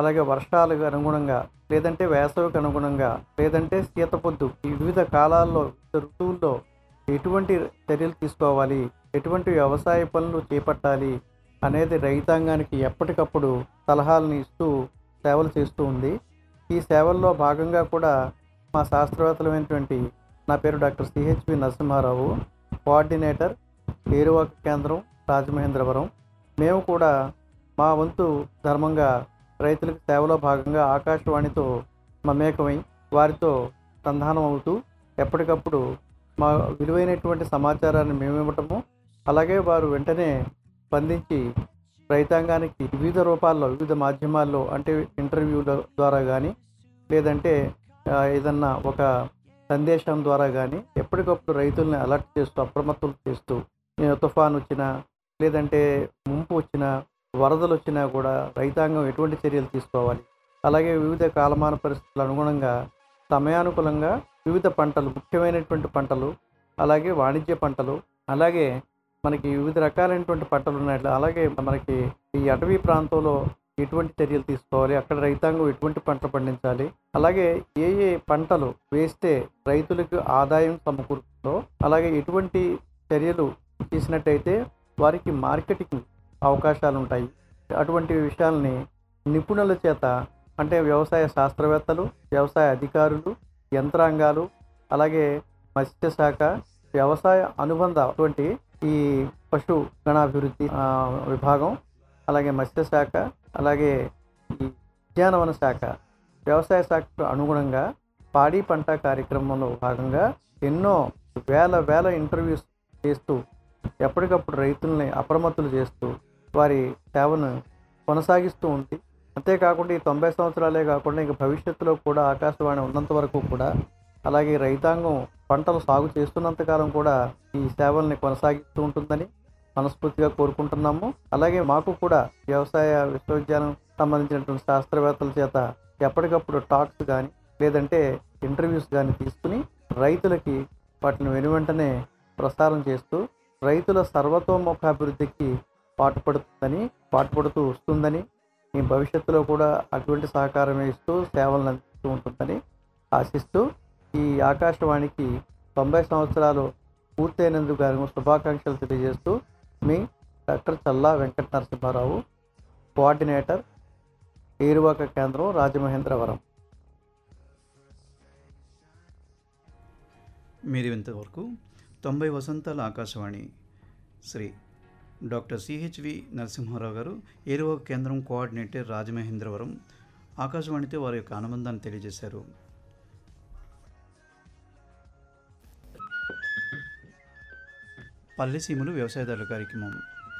అలాగే వర్షాలకు అనుగుణంగా లేదంటే వేసవికి అనుగుణంగా లేదంటే శీత పొద్దు ఈ వివిధ కాలాల్లో వివిధ ఋతువుల్లో ఎటువంటి చర్యలు తీసుకోవాలి ఎటువంటి వ్యవసాయ పనులు చేపట్టాలి అనేది రైతాంగానికి ఎప్పటికప్పుడు సలహాలను ఇస్తూ సేవలు చేస్తూ ఉంది ఈ సేవల్లో భాగంగా కూడా మా శాస్త్రవేత్తలమైనటువంటి నా పేరు doctor CHV Narasimharao coordinator Eruvaka కేంద్రం రాజమహేంద్రవరం మేము కూడా మా వంతు ధర్మంగా రైతులకు సేవలో భాగంగా ఆకాశవాణితో మమేకమై వారితో సంధానం అవుతూ ఎప్పటికప్పుడు మా విలువైనటువంటి సమాచారాన్ని మేము ఇవ్వటము అలాగే వారు వెంటనే స్పందించి రైతాంగానికి వివిధ రూపాల్లో వివిధ మాధ్యమాల్లో అంటే ఇంటర్వ్యూల ద్వారా కానీ లేదంటే ఆ, ఏదన్నా ఒక సందేశం ద్వారా కానీ ఎప్పటికప్పుడు రైతుల్ని అలర్ట్ చేస్తూ అప్రమత్తులు చేస్తూ ఏ, తుఫాన్ వచ్చినా లేదంటే ముంపు వచ్చినా వరదలు వచ్చినా కూడా రైతాంగం ఎటువంటి చర్యలు తీసుకోవాలి అలాగే వివిధ కాలమాన పరిస్థితుల అనుగుణంగా సమయానుకూలంగా వివిధ పంటలు ముఖ్యమైనటువంటి పంటలు అలాగే వాణిజ్య పంటలు అలాగే మనకి వివిధ రకాలైనటువంటి పంటలు ఉన్నాయి అలాగే మనకి ఈ అటవీ ప్రాంతంలో ఎటువంటి చర్యలు తీసుకోవాలి అక్కడ రైతాంగం ఎటువంటి పంటలు పండించాలి అలాగే ఏ ఏ పంటలు వేస్తే రైతులకు ఆదాయం సమకూరుతుందో అలాగే ఎటువంటి చర్యలు చేసినట్టయితే వారికి మార్కెటింగ్ అవకాశాలు ఉంటాయి అటువంటి విషయాల్ని నిపుణుల చేత అంటే వ్యవసాయ శాస్త్రవేత్తలు వ్యవసాయ అధికారులు యంత్రాంగాలు అలాగే మత్స్యశాఖ వ్యవసాయ అనుబంధ అటువంటి ఈ పశు గణాభివృద్ధి ఆ, విభాగం అలాగే మత్స్యశాఖ అలాగే ఈ ఉద్యానవన శాఖ వ్యవసాయ శాఖకు అనుగుణంగా పాడి పంట కార్యక్రమంలో భాగంగా ఎన్నో వేల వేల ఇంటర్వ్యూస్ చేస్తూ ఎప్పటికప్పుడు రైతుల్ని అప్రమత్తులు చేస్తూ వారి సేవను కొనసాగిస్తూ ఉంది అంతేకాకుండా ఈ తొంభై సంవత్సరాలే కాకుండా ఇంకా భవిష్యత్తులో కూడా ఆకాశవాణి ఉన్నంత వరకు కూడా అలాగే రైతాంగం పంటలు సాగు చేస్తున్నంతకాలం కూడా ఈ సేవల్ని కొనసాగిస్తూ ఉంటుందని మనస్ఫూర్తిగా కోరుకుంటున్నాము అలాగే మాకు కూడా వ్యవసాయ విశ్వవిద్యాలయం సంబంధించినటువంటి శాస్త్రవేత్తల చేత ఎప్పటికప్పుడు టాక్స్ కానీ లేదంటే ఇంటర్వ్యూస్ కానీ తీసుకుని రైతులకి వాటిని వెనువెంటనే ప్రసారం చేస్తూ రైతుల సర్వతోముఖాభివృద్ధికి పాటుపడుతుందని పాటుపడుతూ వస్తుందని ఈ భవిష్యత్తులో కూడా అటువంటి సహకారం ఇస్తూ సేవలను అందిస్తూ ఉంటుందని ఆశిస్తూ ఈ ఆకాశవాణికి తొంభై సంవత్సరాలు పూర్తయినందుకు గాను శుభాకాంక్షలు తెలియజేస్తూ మీ డాక్టర్ చల్లా వెంకట నరసింహారావు కోఆర్డినేటర్ ఏరువాక కేంద్రం రాజమహేంద్రవరం మీరు ఇంతవరకు తొంభై వసంతాల ఆకాశవాణి శ్రీ డాక్టర్ సిహెచ్వి నరసింహారావు గారు ఏరువ కేంద్రం కోఆర్డినేటర్ రాజమహేంద్రవరం ఆకాశవాణితో వారి యొక్క అనుబంధాన్ని తెలియజేశారు పల్లెసీములు వ్యవసాయదారుల కార్యక్రమం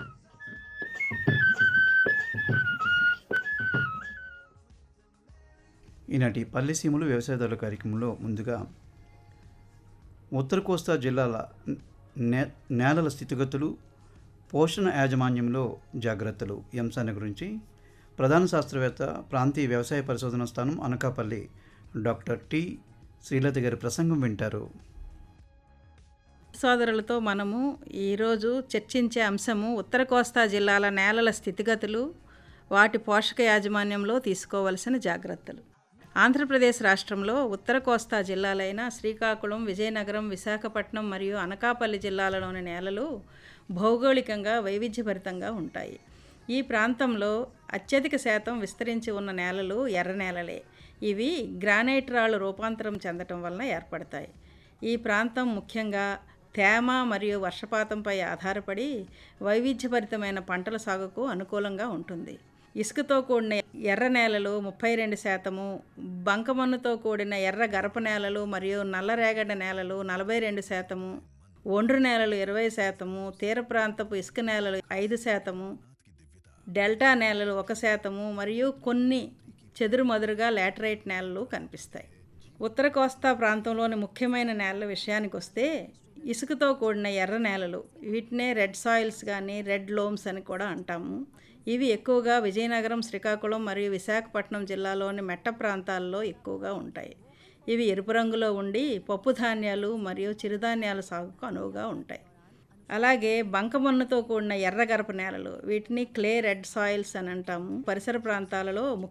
ఈనాటి పల్లెసీములు వ్యవసాయదారుల కార్యక్రమంలో ముందుగా ఉత్తర కోస్తా జిల్లాల నే నేలల స్థితిగతులు పోషణ యాజమాన్యంలో జాగ్రత్తలు ఈ అంశాన్ని గురించి ప్రధాన శాస్త్రవేత్త ప్రాంతీయ వ్యవసాయ పరిశోధన స్థానం అనకాపల్లి డాక్టర్ టి శ్రీలత గారి ప్రసంగం వింటారు సోదరులతో మనము ఈరోజు చర్చించే అంశము ఉత్తర కోస్తా జిల్లాల నేలల స్థితిగతులు వాటి పోషక యాజమాన్యంలో తీసుకోవలసిన జాగ్రత్తలు ఆంధ్రప్రదేశ్ రాష్ట్రంలో ఉత్తర కోస్తా జిల్లాలైన శ్రీకాకుళం విజయనగరం విశాఖపట్నం మరియు అనకాపల్లి జిల్లాలలోని నేలలు భౌగోళికంగా వైవిధ్యభరితంగా ఉంటాయి ఈ ప్రాంతంలో అత్యధిక శాతం విస్తరించి ఉన్న నేలలు ఎర్ర నేలలే ఇవి గ్రానైట్ రాళ్ళు రూపాంతరం చెందటం వలన ఏర్పడతాయి ఈ ప్రాంతం ముఖ్యంగా తేమ మరియు వర్షపాతంపై ఆధారపడి వైవిధ్యభరితమైన పంటల సాగుకు అనుకూలంగా ఉంటుంది ఇసుకతో కూడిన ఎర్ర నేలలు ముప్పై రెండు శాతము బంకమన్నుతో కూడిన ఎర్ర గరప నేలలు మరియు నల్లరేగడి నేలలు నలభై రెండు శాతము ఒండ్రు నేలలు ఇరవై శాతము తీర ప్రాంతపు ఇసుక నేలలు ఐదు శాతము డెల్టా నేలలు ఒక శాతము మరియు కొన్ని చెదురుమదురుగా లాటరైట్ నేలలు కనిపిస్తాయి ఉత్తర కోస్తా ప్రాంతంలోని ముఖ్యమైన నేలల విషయానికి వస్తే ఇసుకతో కూడిన ఎర్ర నేలలు వీటినే రెడ్ సాయిల్స్ కానీ రెడ్ లోమ్స్ అని కూడా అంటాము ఇవి ఎక్కువగా విజయనగరం శ్రీకాకుళం మరియు విశాఖపట్నం జిల్లాలోని మెట్ట ప్రాంతాల్లో ఎక్కువగా ఉంటాయి ఇవి ఎరుపు రంగులో ఉండి పప్పు ధాన్యాలు మరియు చిరుధాన్యాల సాగుకు అనువుగా ఉంటాయి అలాగే బంకమన్నుతో కూడిన ఎర్ర గరప నేలలు వీటిని క్లే రెడ్ సాయిల్స్ అని అంటాము పరిసర ప్రాంతాలలో